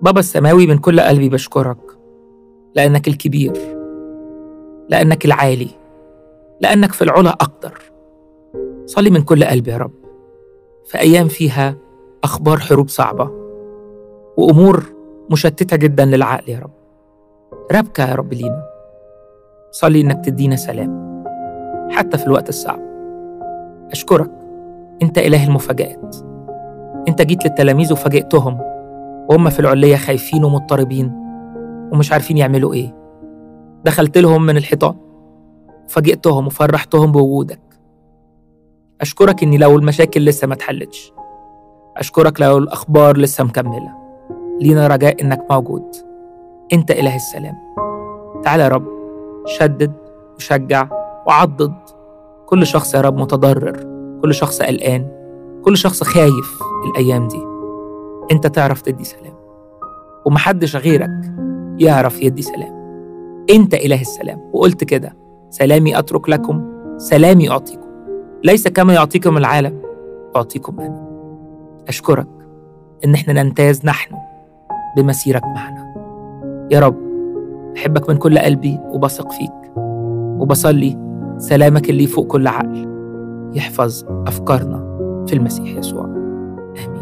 بابا السماوي من كل قلبي بشكرك لأنك الكبير لأنك العالي لأنك في العلا أقدر صلي من كل قلبي يا رب في أيام فيها أخبار حروب صعبة وأمور مشتتة جدا للعقل يا رب ربكة يا رب لينا صلي إنك تدينا سلام حتى في الوقت الصعب أشكرك أنت إله المفاجآت أنت جيت للتلاميذ وفاجئتهم وهم في العلية خايفين ومضطربين ومش عارفين يعملوا إيه دخلت لهم من الحيطان وفاجئتهم وفرحتهم بوجودك أشكرك إني لو المشاكل لسه ما اتحلتش أشكرك لو الأخبار لسه مكملة لينا رجاء إنك موجود أنت إله السلام تعالى يا رب شدد وشجع وعضد كل شخص يا رب متضرر كل شخص قلقان كل شخص خايف الأيام دي أنت تعرف تدي سلام ومحدش غيرك يعرف يدي سلام أنت إله السلام وقلت كده سلامي أترك لكم سلامي أعطيكم ليس كما يعطيكم العالم أعطيكم أنا أشكرك إن إحنا نمتاز نحن بمسيرك معنا يا رب بحبك من كل قلبي وبثق فيك وبصلي سلامك اللي فوق كل عقل يحفظ أفكارنا في المسيح يسوع آمين